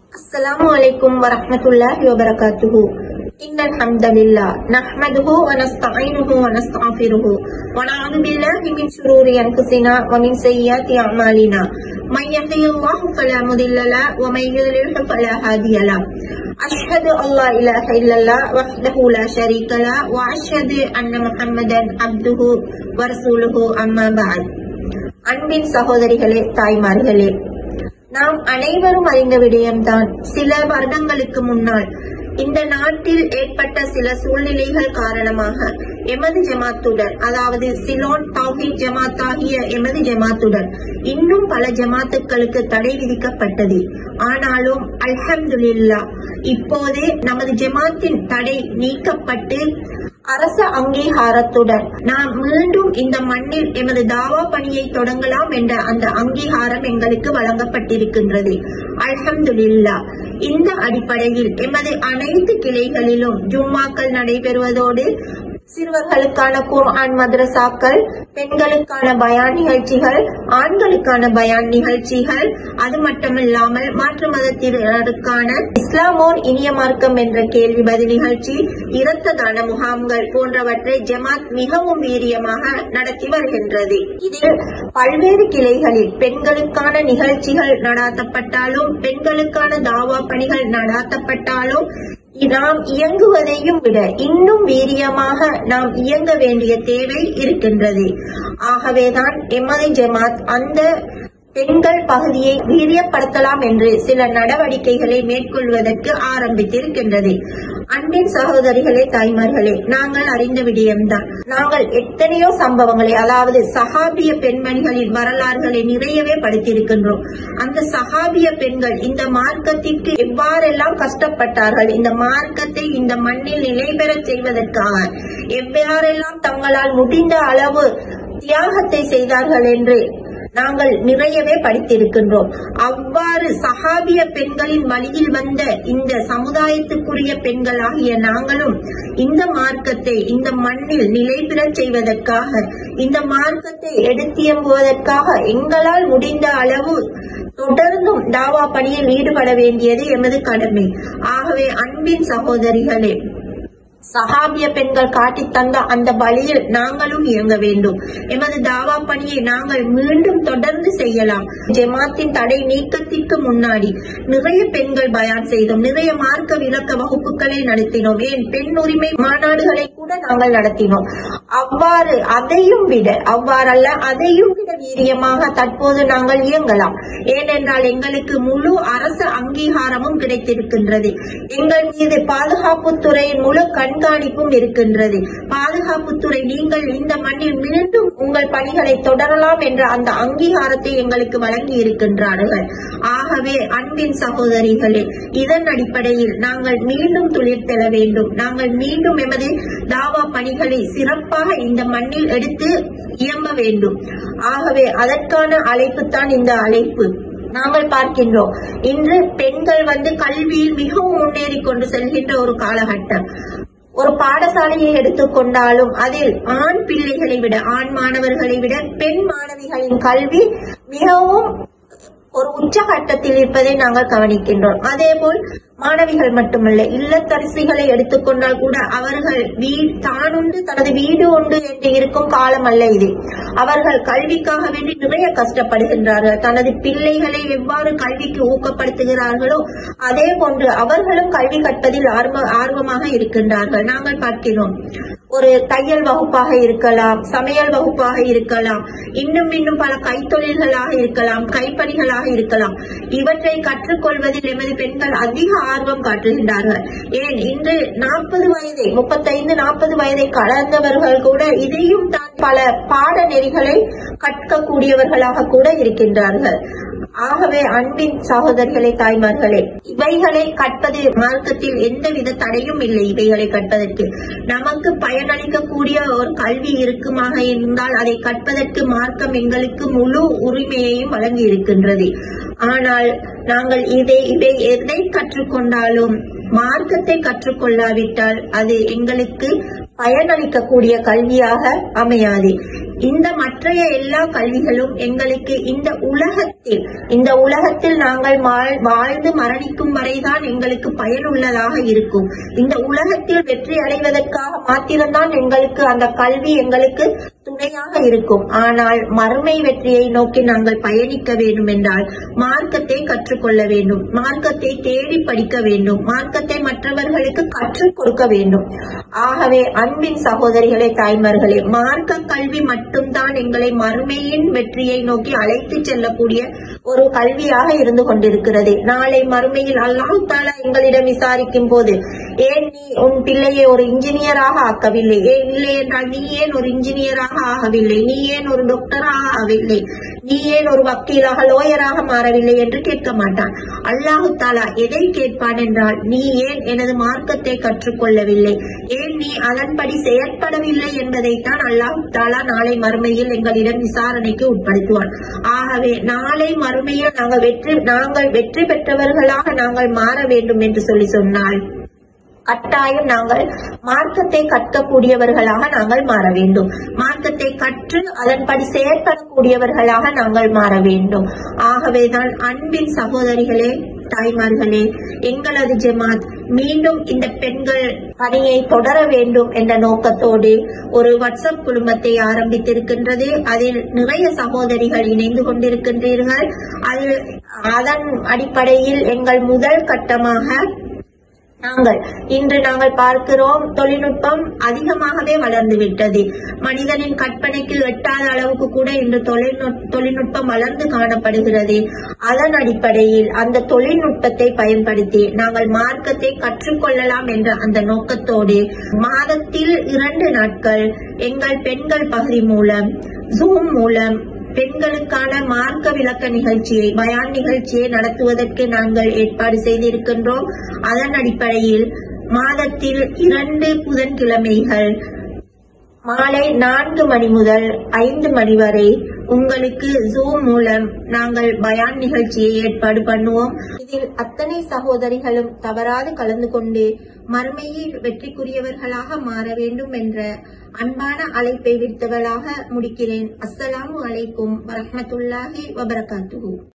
السلام عليكم ورحمة الله وبركاته إن الحمد لله نحمده ونستعينه ونستغفره ونعوذ بالله من شرور أنفسنا ومن سيئات أعمالنا من يهدي الله فلا مضل له ومن يضلل فلا هادي له أشهد أن لا إله إلا الله وحده لا شريك له وأشهد أن محمدا عبده ورسوله أما بعد அன்பின் சகோதரிகளே தாய்மார்களே நாம் அனைவரும் அறிந்த விடயம்தான் சில வருடங்களுக்கு முன்னால் இந்த நாட்டில் ஏற்பட்ட சில சூழ்நிலைகள் காரணமாக எமது ஜமாத்துடன் அதாவது சிலோன் தௌஹீத் ஜமாத் ஆகிய எமது ஜமாத்துடன் இன்னும் பல ஜமாத்துக்களுக்கு தடை விதிக்கப்பட்டது ஆனாலும் அல்ஹம்துலில்லா இப்போதே நமது ஜமாத்தின் தடை நீக்கப்பட்டு அரச அங்கீகாரத்துடன் நாம் மீண்டும் இந்த மண்ணில் எமது தாவா பணியை தொடங்கலாம் என்ற அந்த அங்கீகாரம் எங்களுக்கு வழங்கப்பட்டிருக்கின்றது அல்ஹம்துலில்லா இந்த அடிப்படையில் எமது அனைத்து கிளைகளிலும் ஜும்மாக்கள் நடைபெறுவதோடு சிறுவர்களுக்கான குர்ஆன் மദ്രസാக்கள் பெண்களுக்கான பயான் நிகழ்ச்சிகள் ஆண்களுக்கான பயான் நிகழ்ச்சிகள் அது மட்டுமில்லாமல் மாற்று மதத்தினருக்கான இஸ்லாமோர் இனிய மார்க்கம் என்ற கேள்வி பதில் நிகழ்ச்சி இரத்த தான முகாம்கள் போன்றவற்றை ஜமாத் மிகவும் வீரியமாக நடத்தி வருகின்றது இதில் பல்வேறு கிளைகளில் பெண்களுக்கான நிகழ்ச்சிகள் நடாத்தப்பட்டாலும் பெண்களுக்கான தாவா பணிகள் நடாத்தப்பட்டாலும் நாம் இயங்குவதையும் விட இன்னும் வீரியமாக நாம் இயங்க வேண்டிய தேவை இருக்கின்றது ஆகவேதான் எமது ஜமாத் அந்த பெண்கள் பகுதியை வீரியப்படுத்தலாம் என்று சில நடவடிக்கைகளை மேற்கொள்வதற்கு ஆரம்பித்திருக்கின்றது அன்பின் சகோதரிகளே தாய்மார்களே நாங்கள் அறிந்த விடயம்தான் நாங்கள் எத்தனையோ சம்பவங்களை அதாவது சஹாபிய பெண்மணிகளின் வரலாறுகளை நிறையவே படித்திருக்கின்றோம் அந்த சஹாபிய பெண்கள் இந்த மார்க்கத்திற்கு எவ்வாறெல்லாம் கஷ்டப்பட்டார்கள் இந்த மார்க்கத்தை இந்த மண்ணில் நிலை பெறச் செய்வதற்காக எவ்வாறெல்லாம் தங்களால் முடிந்த அளவு தியாகத்தை செய்தார்கள் என்று நாங்கள் நிறையவே படித்திருக்கின்றோம் அவ்வாறு சஹாபிய பெண்களின் வழியில் வந்த இந்த சமுதாயத்துக்குரிய பெண்களாகிய நாங்களும் இந்த மார்க்கத்தை இந்த மண்ணில் நிலை பெறச் செய்வதற்காக இந்த மார்க்கத்தை எடுத்தியம்புவதற்காக எங்களால் முடிந்த அளவு தொடர்ந்தும் தாவா பணியில் ஈடுபட வேண்டியது எமது கடமை ஆகவே அன்பின் சகோதரிகளே சஹாபிய பெண்கள் காட்டி தந்த அந்த வழியில் நாங்களும் இயங்க வேண்டும் எமது தாவா பணியை நாங்கள் மீண்டும் தொடர்ந்து செய்யலாம் ஜமாத்தின் தடை நீக்கத்திற்கு முன்னாடி நிறைய பெண்கள் பயான் செய்தோம் நிறைய மார்க்க விளக்க வகுப்புகளை நடத்தினோம் ஏன் பெண் உரிமை மாநாடுகளை கூட நாங்கள் நடத்தினோம் அவ்வாறு அதையும் விட அவ்வாறல்ல அதையும் விட வீரியமாக தற்போது நாங்கள் இயங்கலாம் ஏனென்றால் எங்களுக்கு முழு அரசு அங்கீகாரமும் கிடைத்திருக்கின்றது எங்கள் மீது பாதுகாப்பு துறையின் முழு கண்காணிப்பும் இருக்கின்றது பாதுகாப்புத்துறை நீங்கள் இந்த மண்ணில் மீண்டும் உங்கள் பணிகளை தொடரலாம் என்ற அந்த அங்கீகாரத்தை எங்களுக்கு வழங்கி இருக்கின்றார்கள் ஆகவே அன்பின் சகோதரிகளே இதன் அடிப்படையில் நாங்கள் மீண்டும் துளிர்த்தெழ வேண்டும் நாங்கள் மீண்டும் எமது தாவா பணிகளை சிறப்பாக இந்த மண்ணில் எடுத்து இயம்ப வேண்டும் ஆகவே அதற்கான அழைப்பு தான் இந்த அழைப்பு நாங்கள் பார்க்கின்றோம் இன்று பெண்கள் வந்து கல்வியில் மிகவும் முன்னேறி கொண்டு செல்கின்ற ஒரு காலகட்டம் ஒரு பாடசாலையை எடுத்துக்கொண்டாலும் அதில் ஆண் பிள்ளைகளை விட ஆண் மாணவர்களை விட பெண் மாணவிகளின் கல்வி மிகவும் ஒரு உச்சகட்டத்தில் இருப்பதை நாங்கள் கவனிக்கின்றோம் அதேபோல் மாணவிகள் மட்டுமல்ல இல்லத்தரசிகளை எடுத்துக்கொண்டால் கூட அவர்கள் வீடு தானுண்டு தனது வீடு உண்டு என்று இருக்கும் காலம் அல்ல இது அவர்கள் கல்விக்காக வேண்டி நிறைய கஷ்டப்படுகின்றார்கள் தனது பிள்ளைகளை எவ்வாறு கல்விக்கு ஊக்கப்படுத்துகிறார்களோ அதே போன்று அவர்களும் கல்வி கற்பதில் ஆர்வ ஆர்வமாக இருக்கின்றார்கள் நாங்கள் பார்க்கிறோம் ஒரு தையல் வகுப்பாக இருக்கலாம் சமையல் வகுப்பாக இருக்கலாம் இன்னும் இன்னும் பல கைத்தொழில்களாக இருக்கலாம் கைப்பணிகளாக இருக்கலாம் இவற்றை கற்றுக்கொள்வதில் எமது பெண்கள் அதிக ஆர்வம் காட்டுகின்றார்கள் ஏன் இன்று நாற்பது வயதை முப்பத்தைந்து நாற்பது வயதை கடந்தவர்கள் கூட இதையும் தான் பல பாடநெறிகளை கற்கக்கூடியவர்களாக கூட இருக்கின்றார்கள் ஆகவே அன்பின் சகோதரிகளே தாய்மார்களே இவைகளை கற்பது மார்க்கத்தில் எந்தவித தடையும் இல்லை இவைகளை கற்பதற்கு நமக்கு பயனளிக்கக்கூடிய ஒரு கல்வி இருக்குமாக இருந்தால் அதை கற்பதற்கு மார்க்கம் எங்களுக்கு முழு உரிமையையும் வழங்கி இருக்கின்றது ஆனால் நாங்கள் இதை இதை எதை கற்றுக்கொண்டாலும் மார்க்கத்தை கற்றுக்கொள்ளாவிட்டால் அது எங்களுக்கு பயனளிக்கக்கூடிய கல்வியாக அமையாது இந்த மற்றைய எல்லா கல்விகளும் எங்களுக்கு இந்த உலகத்தில் இந்த உலகத்தில் நாங்கள் வாழ்- வாழ்ந்து மரணிக்கும் வரைதான் எங்களுக்கு பயனுள்ளதாக இருக்கும் இந்த உலகத்தில் வெற்றி அடைவதற்காக மாத்திரம்தான் எங்களுக்கு அந்த கல்வி எங்களுக்கு துணையாக இருக்கும் ஆனால் மறுமை வெற்றியை நோக்கி நாங்கள் பயணிக்க வேண்டும் என்றால் மார்க்கத்தை கற்றுக்கொள்ள வேண்டும் மார்க்கத்தை தேடி படிக்க வேண்டும் மார்க்கத்தை மற்றவர்களுக்கு கற்றுக் கொடுக்க வேண்டும் ஆகவே அன்பின் சகோதரிகளே தாய்மார்களே மார்க்க கல்வி மட்டும்தான் எங்களை மறுமையின் வெற்றியை நோக்கி அழைத்து செல்லக்கூடிய ஒரு கல்வியாக இருந்து கொண்டிருக்கிறது நாளை மறுமையில் அல்லாஹ் தாலா எங்களிடம் விசாரிக்கும் போது ஏன் நீ உன் பிள்ளையை ஒரு இன்ஜினியராக ஆக்கவில்லை ஏன் இல்லை என்றால் நீ ஏன் ஒரு இன்ஜினியராக ஆகவில்லை நீ ஏன் ஒரு டாக்டராக ஆகவில்லை நீ ஏன் ஒரு வக்கீலாக லோயராக மாறவில்லை என்று கேட்க மாட்டான் அல்லாஹு தாலா எதை கேட்பான் என்றால் நீ ஏன் எனது மார்க்கத்தை கற்றுக்கொள்ளவில்லை ஏன் நீ அதன்படி செயற்படவில்லை என்பதைத்தான் அல்லாஹு தாலா நாளை மறுமையில் எங்களிடம் விசாரணைக்கு உட்படுத்துவான் ஆகவே நாளை மறுமையில் நாங்கள் வெற்றி நாங்கள் வெற்றி பெற்றவர்களாக நாங்கள் மாற வேண்டும் என்று சொல்லி சொன்னால் கட்டாயம் நாங்கள் மார்க்கத்தை கற்கக்கூடியவர்களாக நாங்கள் மாற வேண்டும் மார்க்கத்தை கற்று அதன்படி செயற்படக்கூடியவர்களாக நாங்கள் மாற வேண்டும் ஆகவேதான் அன்பின் சகோதரிகளே தாய்மார்களே எங்களது ஜமாத் மீண்டும் இந்த பெண்கள் பணியை தொடர வேண்டும் என்ற நோக்கத்தோடு ஒரு வாட்ஸ்அப் குழுமத்தை ஆரம்பித்திருக்கின்றது அதில் நிறைய சகோதரிகள் இணைந்து கொண்டிருக்கின்றீர்கள் அது அதன் அடிப்படையில் எங்கள் முதல் கட்டமாக நாங்கள் இன்று நாங்கள் பார்க்கிறோம் தொழில்நுட்பம் அதிகமாகவே வளர்ந்து விட்டது மனிதனின் கற்பனைக்கு எட்டாத அளவுக்கு கூட இன்று தொழில்நுட்- தொழில்நுட்பம் வளர்ந்து காணப்படுகிறது அதன் அடிப்படையில் அந்த தொழில்நுட்பத்தை பயன்படுத்தி நாங்கள் மார்க்கத்தை கற்றுக்கொள்ளலாம் என்ற அந்த நோக்கத்தோடு மாதத்தில் இரண்டு நாட்கள் எங்கள் பெண்கள் பகுதி மூலம் ஜூம் மூலம் பெண்களுக்கான மார்க்க விளக்க நிகழ்ச்சியை பயான் நிகழ்ச்சியை நடத்துவதற்கு நாங்கள் ஏற்பாடு செய்திருக்கின்றோம் அதன் அடிப்படையில் மாதத்தில் இரண்டு புதன்கிழமைகள் மாலை நான்கு மணி முதல் ஐந்து மணி வரை உங்களுக்கு ஜூம் மூலம் நாங்கள் பயான் நிகழ்ச்சியை ஏற்பாடு பண்ணுவோம் இதில் அத்தனை சகோதரிகளும் தவறாது கலந்து கொண்டு மறுமையில் வெற்றிக்குரியவர்களாக மாற வேண்டும் என்ற அன்பான அழைப்பை விடுத்தவளாக முடிக்கிறேன் அஸ்ஸலாமு அலைக்கும் வரஹ்மத்துல்லாஹி வபரகாத்துஹு